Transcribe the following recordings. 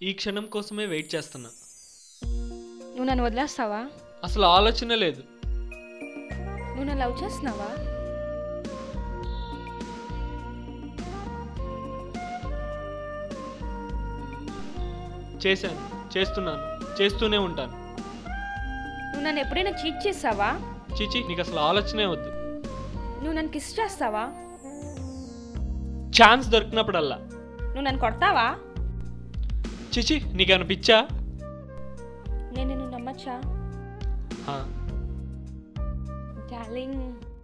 ఈ క్షణం కోసమే వెయిట్ చేస్తున్నా నువ్వు నన్ను వదిలేస్తావా అసలు ఆలోచన లేదు నువ్వు నన్ను లవ్ చేస్తున్నావా చేశాను చేస్తున్నాను చేస్తూనే ఉంటాను నువ్వు నన్ను ఎప్పుడైనా చీట్ చేస్తావా చిచి నీకు అసలు ఆలోచనే వద్దు నువ్వు నన్ను కిస్ చేస్తావా ఛాన్స్ దొరికినప్పుడల్లా నువ్వు నన్ను కొడతావా చిచి నీకేమైనా పిచ్చా నేను నిన్ను నమ్మచ్చా హా, డార్లింగ్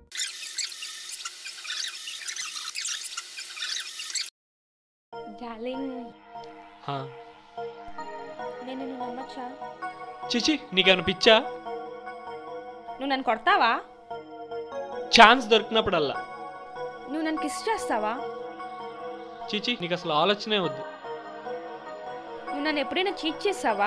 డార్లింగ్ హా. నేను నిన్ను నమ్మచ్చా చిచి నీకేమైనా పిచ్చా నువ్వు నన్ను కొడతావా ఛాన్స్ దొరికినప్పుడల్లా నువ్వు నన్ను కిస్ చేస్తావా చిచి నీకు అసలు ఆలోచనే వద్దు నువ్వు నన్ను ఎప్పుడైనా చీట్ చేస్తావా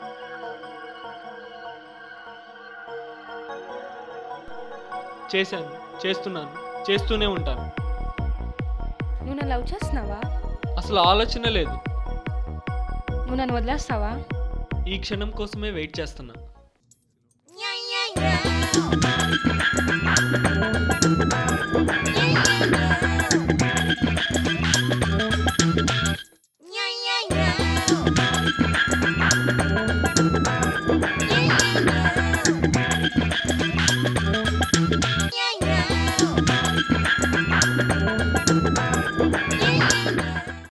చేశాను చేస్తున్నాను చేస్తూనే ఉంటాను నువ్వు నన్ను లవ్ చేస్తున్నావా అసలు ఆలోచన లేదు నువ్వు నన్ను వదిలేస్తావా ఈ క్షణం కోసమే వెయిట్ చేస్తున్నా